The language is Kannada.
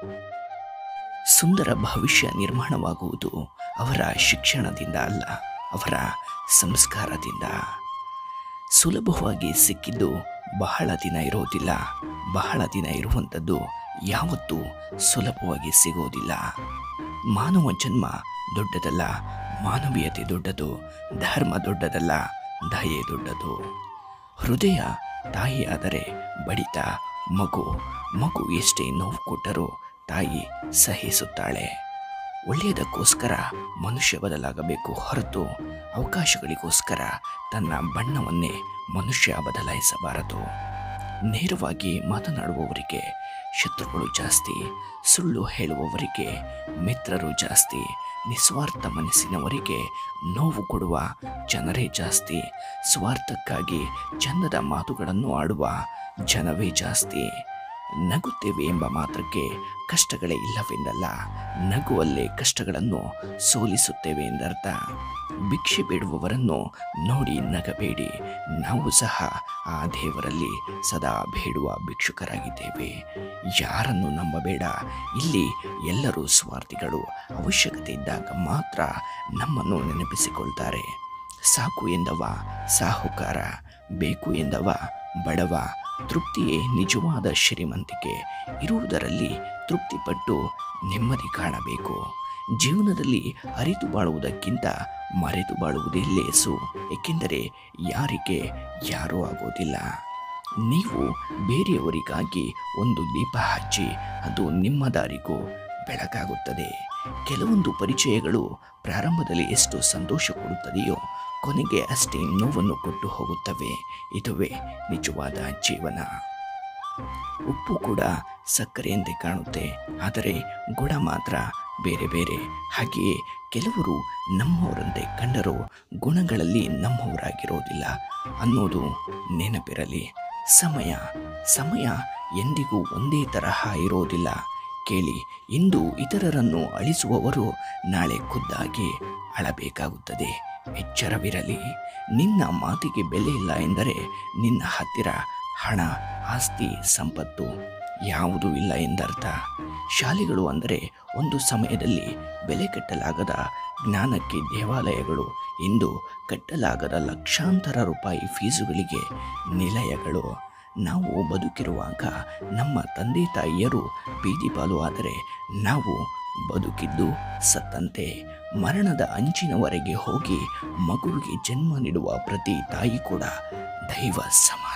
ಸುಂದರ ಭವಿಷ್ಯ ನಿರ್ಮಾಣವಾಗುವುದು ಅವರ ಶಿಕ್ಷಣದಿಂದ ಅಲ್ಲ ಅವರ ಸಂಸ್ಕಾರದಿಂದ ಸುಲಭವಾಗಿ ಸಿಕ್ಕಿದ್ದು ಬಹಳ ದಿನ ಇರೋದಿಲ್ಲ ಬಹಳ ದಿನ ಇರುವಂಥದ್ದು ಯಾವತ್ತೂ ಸುಲಭವಾಗಿ ಸಿಗೋದಿಲ್ಲ ಮಾನವ ಜನ್ಮ ದೊಡ್ಡದಲ್ಲ ಮಾನವೀಯತೆ ದೊಡ್ಡದು ಧರ್ಮ ದೊಡ್ಡದಲ್ಲ ದಯೆ ದೊಡ್ಡದು ಹೃದಯ ತಾಯಿಯಾದರೆ ಬಡಿತ ಮಗು ಮಗು ಎಷ್ಟೇ ನೋವು ಕೊಟ್ಟರೂ ತಾಯಿ ಸಹಿಸುತ್ತಾಳೆ ಒಳ್ಳೆಯದಕ್ಕೋಸ್ಕರ ಮನುಷ್ಯ ಬದಲಾಗಬೇಕು ಹೊರತು ಅವಕಾಶಗಳಿಗೋಸ್ಕರ ತನ್ನ ಬಣ್ಣವನ್ನೇ ಮನುಷ್ಯ ಬದಲಾಯಿಸಬಾರದು ನೇರವಾಗಿ ಮಾತನಾಡುವವರಿಗೆ ಶತ್ರುಗಳು ಜಾಸ್ತಿ ಸುಳ್ಳು ಹೇಳುವವರಿಗೆ ಮಿತ್ರರು ಜಾಸ್ತಿ ನಿಸ್ವಾರ್ಥ ಮನಸ್ಸಿನವರಿಗೆ ನೋವು ಕೊಡುವ ಜನರೇ ಜಾಸ್ತಿ ಸ್ವಾರ್ಥಕ್ಕಾಗಿ ಚಂದದ ಮಾತುಗಳನ್ನು ಆಡುವ ಜನವೇ ಜಾಸ್ತಿ ನಗುತ್ತೇವೆ ಎಂಬ ಮಾತ್ರಕ್ಕೆ ಕಷ್ಟಗಳೇ ಇಲ್ಲವೆಂದಲ್ಲ ನಗುವಲ್ಲೇ ಕಷ್ಟಗಳನ್ನು ಸೋಲಿಸುತ್ತೇವೆ ಎಂದರ್ಥ ಭಿಕ್ಷೆ ಬೇಡುವವರನ್ನು ನೋಡಿ ನಗಬೇಡಿ ನಾವು ಸಹ ಆ ದೇವರಲ್ಲಿ ಸದಾ ಬೇಡುವ ಭಿಕ್ಷುಕರಾಗಿದ್ದೇವೆ ಯಾರನ್ನು ನಂಬಬೇಡ ಇಲ್ಲಿ ಎಲ್ಲರೂ ಸ್ವಾರ್ಥಿಗಳು ಅವಶ್ಯಕತೆ ಇದ್ದಾಗ ಮಾತ್ರ ನಮ್ಮನ್ನು ನೆನಪಿಸಿಕೊಳ್ತಾರೆ ಸಾಕು ಎಂದವ ಸಾಹುಕಾರ ಬೇಕು ಎಂದವ ಬಡವ ತೃಪ್ತಿಯೇ ನಿಜವಾದ ಶ್ರೀಮಂತಿಕೆ ಇರುವುದರಲ್ಲಿ ತೃಪ್ತಿಪಟ್ಟು ನೆಮ್ಮದಿ ಕಾಣಬೇಕು ಜೀವನದಲ್ಲಿ ಅರಿತು ಬಾಳುವುದಕ್ಕಿಂತ ಮರೆತು ಬಾಳುವುದೇ ಲೇಸು ಏಕೆಂದರೆ ಯಾರಿಗೆ ಯಾರೂ ಆಗೋದಿಲ್ಲ ನೀವು ಬೇರೆಯವರಿಗಾಗಿ ಒಂದು ದೀಪ ಹಚ್ಚಿ ಅದು ನಿಮ್ಮ ದಾರಿಗೂ ಬೆಳಕಾಗುತ್ತದೆ ಕೆಲವೊಂದು ಪರಿಚಯಗಳು ಪ್ರಾರಂಭದಲ್ಲಿ ಎಷ್ಟು ಸಂತೋಷ ಕೊಡುತ್ತದೆಯೋ ಕೊನೆಗೆ ಅಷ್ಟೇ ನೋವನ್ನು ಕೊಟ್ಟು ಹೋಗುತ್ತವೆ ಇದುವೇ ನಿಜವಾದ ಜೀವನ ಉಪ್ಪು ಕೂಡ ಸಕ್ಕರೆಯಂತೆ ಕಾಣುತ್ತೆ ಆದರೆ ಗುಣ ಮಾತ್ರ ಬೇರೆ ಬೇರೆ ಹಾಗೆಯೇ ಕೆಲವರು ನಮ್ಮವರಂತೆ ಕಂಡರೂ ಗುಣಗಳಲ್ಲಿ ನಮ್ಮವರಾಗಿರೋದಿಲ್ಲ ಅನ್ನೋದು ನೆನಪಿರಲಿ ಸಮಯ ಸಮಯ ಎಂದಿಗೂ ಒಂದೇ ತರಹ ಇರೋದಿಲ್ಲ ಕೇಳಿ ಇಂದು ಇತರರನ್ನು ಅಳಿಸುವವರು ನಾಳೆ ಖುದ್ದಾಗಿ ಅಳಬೇಕಾಗುತ್ತದೆ ಎಚ್ಚರವಿರಲಿ ನಿನ್ನ ಮಾತಿಗೆ ಬೆಲೆ ಇಲ್ಲ ಎಂದರೆ ನಿನ್ನ ಹತ್ತಿರ ಹಣ ಆಸ್ತಿ ಸಂಪತ್ತು ಯಾವುದೂ ಇಲ್ಲ ಎಂದರ್ಥ ಶಾಲೆಗಳು ಅಂದರೆ ಒಂದು ಸಮಯದಲ್ಲಿ ಬೆಲೆ ಕಟ್ಟಲಾಗದ ಜ್ಞಾನಕ್ಕೆ ದೇವಾಲಯಗಳು ಇಂದು ಕಟ್ಟಲಾಗದ ಲಕ್ಷಾಂತರ ರೂಪಾಯಿ ಫೀಸುಗಳಿಗೆ ನಿಲಯಗಳು ನಾವು ಬದುಕಿರುವಾಗ ನಮ್ಮ ತಂದೆ ತಾಯಿಯರು ಬೀದಿ ಪಾಲು ಆದರೆ ನಾವು ಬದುಕಿದ್ದು ಸತ್ತಂತೆ ಮರಣದ ಅಂಚಿನವರೆಗೆ ಹೋಗಿ ಮಗುವಿಗೆ ಜನ್ಮ ನೀಡುವ ಪ್ರತಿ ತಾಯಿ ಕೂಡ ದೈವ ಸಮಾನ